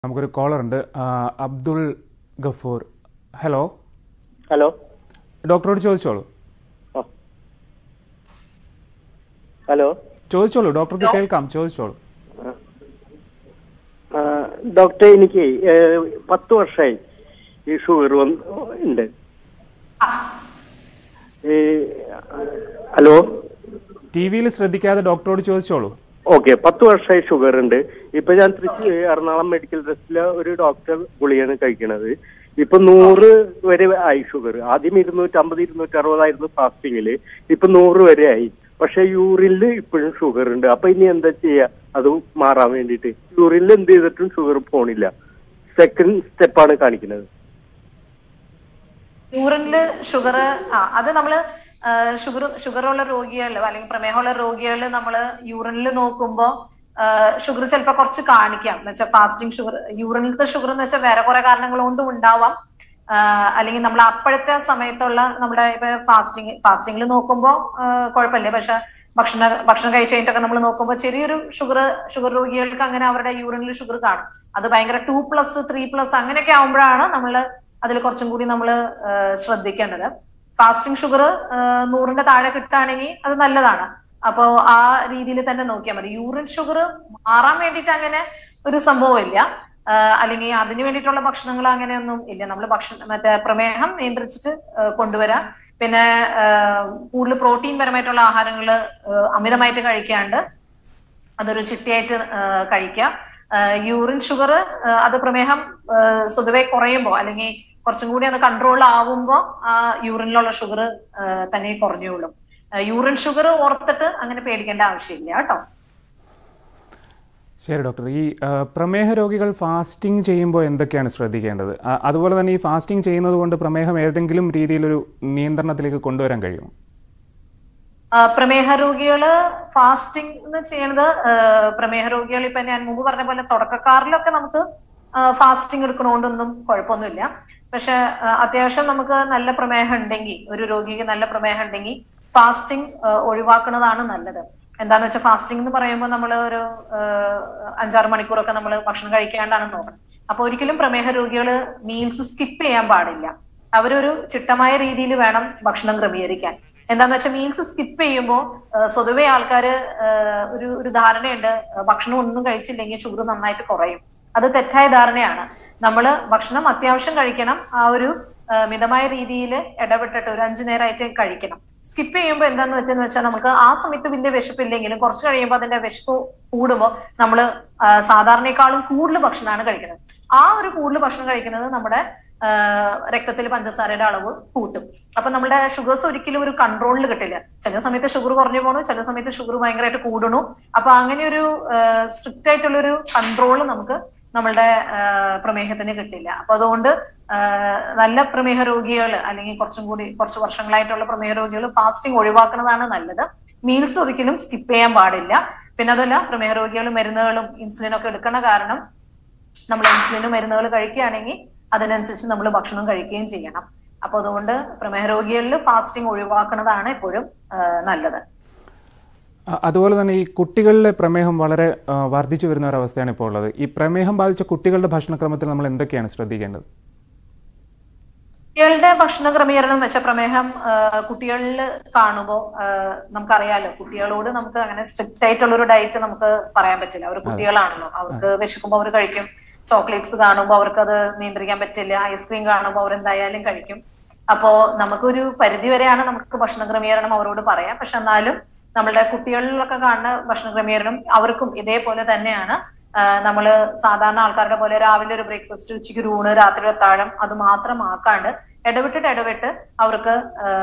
നമുക്കൊരു കോളർ ഉണ്ട് ആ, അബ്ദുൾ ഗഫൂർ ഹലോ ഹലോ ഡോക്ടറോട് ചോദിച്ചോളൂ ആ. ഹലോ ചോദിച്ചോളൂ ഡോക്ടർക്ക് കേൾക്കാം ചോദിച്ചോളൂ ആ, ഡോക്ടർ എനിക്ക് ഏ, പത്ത് വർഷമായി ഈ ഷുഗർ വന്ന് ഉണ്ട് ഈ, ഹലോ ടി വിയിൽ ശ്രദ്ധിക്കാതെ ഡോക്ടറോട് ചോദിച്ചോളൂ ഓക്കെ പത്ത് വർഷമായി ഷുഗർ ഉണ്ട് ഇപ്പൊ ഞാൻ തൃശ്ശൂർ എറണാകുളം മെഡിക്കൽ ട്രസ്റ്റിലെ ഒരു ഡോക്ടർ ഗുളിയാണ് കഴിക്കണത് ഇപ്പൊ നൂറ് വരെ ആയി ഷുഗർ ആദ്യം ഇരുന്നൂറ്റമ്പത് ഇരുന്നൂറ്ററുപതായിരുന്നു ഫാസ്റ്റിങ്ങില് ഇപ്പൊ നൂറ് വരെ ആയി പക്ഷെ യൂറിനിൽ ഇപ്പോഴും ഷുഗർ ഉണ്ട് അപ്പൊ ഇനി എന്താ ചെയ്യാ അത് മാറാൻ വേണ്ടിയിട്ട് യൂറിനിൽ എന്ത് ചെയ്തിട്ടും ഷുഗർ പോണില്ല സെക്കൻഡ് സ്റ്റെപ്പാണ് കാണിക്കുന്നത് യൂറിനില് ഷുഗർ ആ അത് നമ്മള് ഷുഗർ ഷുഗറുള്ള രോഗികളിൽ അല്ലെങ്കിൽ പ്രമേഹമുള്ള രോഗികളിൽ നമ്മൾ യൂറിനിൽ നോക്കുമ്പോൾ ഷുഗർ ചിലപ്പോൾ കുറച്ച് കാണിക്കാം എന്ന് വെച്ചാൽ ഫാസ്റ്റിംഗ് ഷുഗർ യൂറിനിലത്തെ ഷുഗർ എന്ന് വെച്ചാൽ വേറെ കുറെ കാരണങ്ങൾ കൊണ്ടും ഉണ്ടാവാം ആ, അല്ലെങ്കിൽ നമ്മൾ അപ്പോഴത്തെ സമയത്തുള്ള നമ്മുടെ ഇപ്പൊ ഫാസ്റ്റിംഗ് ഫാസ്റ്റിംഗിൽ നോക്കുമ്പോൾ കുഴപ്പമില്ല പക്ഷെ ഭക്ഷണ ഭക്ഷണം കഴിച്ച് കഴിഞ്ഞിട്ടൊക്കെ നമ്മൾ നോക്കുമ്പോൾ ചെറിയൊരു ഷുഗർ ഷുഗർ രോഗികൾക്ക് അങ്ങനെ അവരുടെ യൂറിനിൽ ഷുഗർ കാണും അത് ഭയങ്കര ടു പ്ലസ് ത്രീ പ്ലസ് അങ്ങനെയൊക്കെ ആവുമ്പോഴാണ് നമ്മൾ അതിൽ കുറച്ചും കൂടി നമ്മൾ ശ്രദ്ധിക്കേണ്ടത് ഫാസ്റ്റിംഗ് ഷുഗർ നൂറിന്റെ താഴെ കിട്ടുകയാണെങ്കിൽ അത് നല്ലതാണ് അപ്പോ ആ രീതിയിൽ തന്നെ നോക്കിയാൽ മതി യൂറിൻ ഷുഗർ മാറാൻ വേണ്ടിയിട്ട് അങ്ങനെ ഒരു സംഭവം ഇല്ല ആ, അല്ലെങ്കിൽ അതിന് വേണ്ടിയിട്ടുള്ള ഭക്ഷണങ്ങൾ അങ്ങനെയൊന്നും ഇല്ല നമ്മൾ ഭക്ഷണം മറ്റേ പ്രമേഹം നിയന്ത്രിച്ചിട്ട് ആ, കൊണ്ടുവരാം പിന്നെ ആ, കൂടുതൽ പ്രോട്ടീൻ പരമായിട്ടുള്ള ആഹാരങ്ങൾ അമിതമായിട്ട് കഴിക്കാണ്ട് അതൊരു ചിട്ടയായിട്ട് ആ, കഴിക്കാം യൂറിൻ ഷുഗർ അത് പ്രമേഹം ആ, സ്വതവേ കുറയുമ്പോൾ അല്ലെങ്കിൽ കുറച്ചും കൂടി അത് കൺട്രോൾ ആവുമ്പോൾ ആ യൂറിനിലുള്ള ഷുഗർ തന്നെ കുറഞ്ഞോളും യൂറിൻ ഷുഗർ ഓർത്തിട്ട് അങ്ങനെ പേടിക്കേണ്ട ആവശ്യമില്ല കേട്ടോ ശരി ഡോക്ടർ ഈ ആ, പ്രമേഹ രോഗികൾ ഫാസ്റ്റിംഗ് ചെയ്യുമ്പോൾ എന്തൊക്കെയാണ് ശ്രദ്ധിക്കേണ്ടത് ആ, അതുപോലെ തന്നെ ഈ ഫാസ്റ്റിംഗ് ചെയ്യുന്നത് കൊണ്ട് പ്രമേഹം ഏതെങ്കിലും രീതിയിലൊരു നിയന്ത്രണത്തിലേക്ക് കൊണ്ടുവരാൻ കഴിയുമോ ആ, പ്രമേഹ രോഗികള് ഫാസ്റ്റിംഗ് എന്ന് ചെയ്യുന്നത് ആ, പ്രമേഹ രോഗികൾ ഇപ്പൊ ഞാൻ മുമ്പ് പറഞ്ഞ പോലെ തുടക്കക്കാരിലൊക്കെ നമുക്ക് ഫാസ്റ്റിംഗ് എടുക്കണോണ്ടൊന്നും കുഴപ്പമൊന്നുമില്ല പക്ഷെ ആ, അത്യാവശ്യം നമുക്ക് നല്ല പ്രമേഹം ഉണ്ടെങ്കിൽ ഒരു രോഗിക്ക് നല്ല പ്രമേഹം ഉണ്ടെങ്കിൽ ഫാസ്റ്റിംഗ് ഒഴിവാക്കുന്നതാണ് നല്ലത് എന്താന്ന് വെച്ചാൽ ഫാസ്റ്റിംഗ് എന്ന് പറയുമ്പോൾ നമ്മൾ ഒരു ആ, അഞ്ചാറ് മണിക്കൂറൊക്കെ നമ്മൾ ഭക്ഷണം കഴിക്കാണ്ടാണ് നോക്കണം അപ്പൊ ഒരിക്കലും പ്രമേഹ രോഗികൾ മീൽസ് സ്കിപ്പ് ചെയ്യാൻ പാടില്ല അവരൊരു ചിട്ടമായ രീതിയിൽ വേണം ഭക്ഷണം ക്രമീകരിക്കാൻ എന്താന്ന് വെച്ചാൽ മീൽസ് സ്കിപ്പ് ചെയ്യുമ്പോൾ സ്വതവേ ആൾക്കാര് ആ, ഒരു ഒരു ധാരണയുണ്ട് ആ, ഭക്ഷണം ഒന്നും കഴിച്ചില്ലെങ്കിൽ ഷുഗർ നന്നായിട്ട് കുറയും അത് തെറ്റായ ധാരണയാണ് നമ്മൾ ഭക്ഷണം അത്യാവശ്യം കഴിക്കണം ആ ഒരു ആ, മിതമായ രീതിയിൽ ഇടപെട്ടിട്ട് ഒരു അഞ്ചു നേരമായിട്ട് കഴിക്കണം സ്കിപ്പ് ചെയ്യുമ്പോൾ എന്താന്ന് വെച്ചെന്ന് വെച്ചാൽ നമുക്ക് ആ സമയത്ത് വലിയ വിശപ്പില്ലെങ്കിലും കുറച്ച് കഴിയുമ്പോൾ അതിന്റെ വിശപ്പ് കൂടുമ്പോൾ നമ്മൾ സാധാരണയെക്കാളും കൂടുതൽ ഭക്ഷണമാണ് കഴിക്കുന്നത് ആ ഒരു കൂടുതൽ ഭക്ഷണം കഴിക്കുന്നത് നമ്മുടെ രക്തത്തിൽ പഞ്ചസാരയുടെ അളവ് കൂട്ടും അപ്പൊ നമ്മുടെ ഷുഗേഴ്സ് ഒരിക്കലും ഒരു കൺട്രോളിൽ കിട്ടില്ല ചില സമയത്ത് ഷുഗർ കുറഞ്ഞു പോണു ചില സമയത്ത് ഷുഗർ ഭയങ്കരമായിട്ട് കൂടണു അപ്പൊ അങ്ങനെ ഒരു സ്ട്രിക്റ്റ് ആയിട്ടുള്ള ഒരു കൺട്രോൾ നമുക്ക് നമ്മളുടെ ആ, പ്രമേഹത്തിന് കിട്ടില്ല അപ്പൊ അതുകൊണ്ട് ആ, നല്ല പ്രമേഹ രോഗികൾ അല്ലെങ്കിൽ കുറച്ചും കൂടി കുറച്ച് വർഷങ്ങളായിട്ടുള്ള പ്രമേഹ രോഗികൾ ഫാസ്റ്റിംഗ് ഒഴിവാക്കുന്നതാണ് നല്ലത് മീൽസ് ഒരിക്കലും സ്കിപ്പ് ചെയ്യാൻ പാടില്ല പിന്നെ അതല്ല പ്രമേഹ രോഗികൾ മരുന്നുകളും ഇൻസുലിനും ഒക്കെ എടുക്കണ കാരണം നമ്മൾ ഇൻസുലിനും മരുന്നുകൾ കഴിക്കുകയാണെങ്കിൽ അതിനനുസരിച്ച് നമ്മൾ ഭക്ഷണം കഴിക്കുകയും ചെയ്യണം അപ്പൊ അതുകൊണ്ട് പ്രമേഹ രോഗികളിൽ ഫാസ്റ്റിംഗ് ഒഴിവാക്കുന്നതാണ് എപ്പോഴും ആ, നല്ലത് ആ, അതുപോലെ തന്നെ ഈ കുട്ടികളിലെ പ്രമേഹം വളരെ ആ, വർദ്ധിച്ചു വരുന്ന ഒരവസ്ഥയാണ് ഇപ്പോൾ ഉള്ളത് ഈ പ്രമേഹം ബാധിച്ച കുട്ടികളുടെ ഭക്ഷണക്രമത്തിൽ നമ്മൾ എന്തൊക്കെയാണ് ശ്രദ്ധിക്കേണ്ടത് കുട്ടികളുടെ ഭക്ഷണ ക്രമീകരണം എന്ന് വെച്ചാൽ പ്രമേഹം കുട്ടികളിൽ കാണുമ്പോൾ നമുക്കറിയാലോ കുട്ടികളോട് നമുക്ക് അങ്ങനെ സ്ട്രിക്റ്റ് ആയിട്ടുള്ള ഒരു ഡയറ്റ് നമുക്ക് പറയാൻ പറ്റില്ല അവർ കുട്ടികളാണല്ലോ അവർക്ക് വിശക്കുമ്പോൾ അവർ കഴിക്കും ചോക്ലേറ്റ്സ് കാണുമ്പോൾ അവർക്ക് അത് നിയന്ത്രിക്കാൻ പറ്റില്ല ഐസ്ക്രീം കാണുമ്പോൾ അവർ എന്തായാലും കഴിക്കും അപ്പോ നമുക്കൊരു പരിധി വരെയാണ് നമുക്ക് ഭക്ഷണ ക്രമീകരണം അവരോട് പറയാം പക്ഷെ എന്നാലും നമ്മളുടെ കുട്ടികളിലൊക്കെ കാണുന്ന ഭക്ഷണ ക്രമീകരണം അവർക്കും ഇതേപോലെ തന്നെയാണ് നമ്മൾ സാധാരണ ആൾക്കാരുടെ പോലെ രാവിലെ ഒരു ബ്രേക്ക്ഫാസ്റ്റ് ഉച്ചയ്ക്ക് ഒരു ഊണ് രാത്രി അത്താഴം അത് മാത്രം ആക്കാണ്ട് ഇടവിട്ടിട്ട് ഇടവിട്ട് അവർക്ക്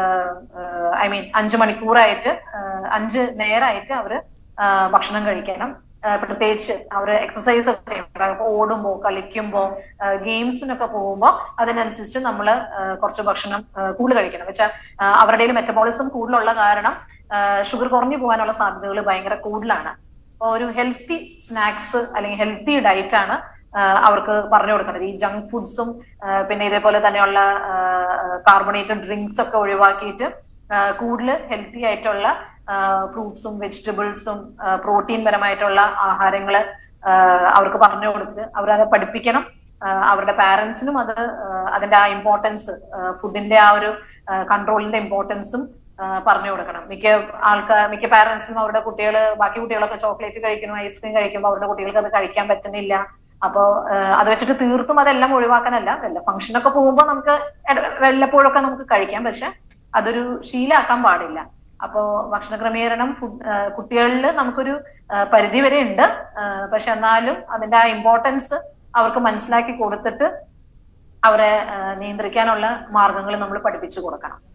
ഐ മീൻ അഞ്ച് മണിക്കൂറായിട്ട് ആ, അഞ്ച് നേരമായിട്ട് അവര് ആ, ഭക്ഷണം കഴിക്കണം ആ, പ്രത്യേകിച്ച് അവർ എക്സസൈസ് ഒക്കെ ചെയ്യണം ഓടുമ്പോ കളിക്കുമ്പോ ഗെയിംസിനൊക്കെ പോകുമ്പോൾ അതിനനുസരിച്ച് നമ്മൾ കുറച്ച് ഭക്ഷണം ആ, കൂടുതൽ കഴിക്കണം വെച്ചാൽ അവരുടെ മെറ്റബോളിസം കൂടുതലുള്ള കാരണം ഷുഗർ കുറഞ്ഞു പോകാനുള്ള സാധ്യതകൾ ഭയങ്കര കൂടുതലാണ് അപ്പൊ ഒരു ഹെൽത്തി സ്നാക്സ് അല്ലെങ്കിൽ ഹെൽത്തി ഡയറ്റ് ആണ് ആ, അവർക്ക് പറഞ്ഞു കൊടുക്കേണ്ടത് ഈ ജങ്ക് ഫുഡ്സും പിന്നെ ഇതേപോലെ തന്നെയുള്ള കാർബണേറ്റഡ് ഡ്രിങ്ക്സ് ഒക്കെ ഒഴിവാക്കിയിട്ട് ആ, കൂടുതൽ ഹെൽത്തി ആയിട്ടുള്ള ഫ്രൂട്ട്സും വെജിറ്റബിൾസും പ്രോട്ടീൻ പരമായിട്ടുള്ള ആഹാരങ്ങൾ അവർക്ക് പറഞ്ഞു കൊടുത്ത് അവരത് പഠിപ്പിക്കണം ആ, അവരുടെ പാരന്റ്സിനും അത് ആ, അതിന്റെ ആ ഇമ്പോർട്ടൻസ് ഫുഡിന്റെ ആ ഒരു കൺട്രോളിന്റെ ഇമ്പോർട്ടൻസും പറഞ്ഞു കൊടുക്കണം മിക്ക ആൾക്കാർ മിക്ക പാരന്റ്സും അവരുടെ കുട്ടികൾ ബാക്കി കുട്ടികളൊക്കെ ചോക്ലേറ്റ് കഴിക്കുന്നു ഐസ്ക്രീം കഴിക്കുമ്പോൾ അവരുടെ കുട്ടികൾക്ക് അത് കഴിക്കാൻ പറ്റുന്നില്ല അപ്പോ ആ, അത് വെച്ചിട്ട് തീർത്തും അതെല്ലാം ഒഴിവാക്കാനല്ല വല്ല ഫംഗ്ഷനൊക്കെ പോകുമ്പോൾ നമുക്ക് ഇട- വല്ലപ്പോഴൊക്കെ നമുക്ക് കഴിക്കാം പക്ഷെ അതൊരു ശീലാക്കാൻ പാടില്ല അപ്പോ ഭക്ഷണ ക്രമീകരണം ഫുഡ് കുട്ടികളിൽ നമുക്കൊരു ആ, പരിധി വരെ ഉണ്ട് ആ, പക്ഷെ എന്നാലും അതിന്റെ ആ ഇമ്പോർട്ടൻസ് അവർക്ക് മനസ്സിലാക്കി കൊടുത്തിട്ട് അവരെ ആ, നിയന്ത്രിക്കാനുള്ള മാർഗങ്ങൾ നമ്മൾ പഠിപ്പിച്ചു കൊടുക്കണം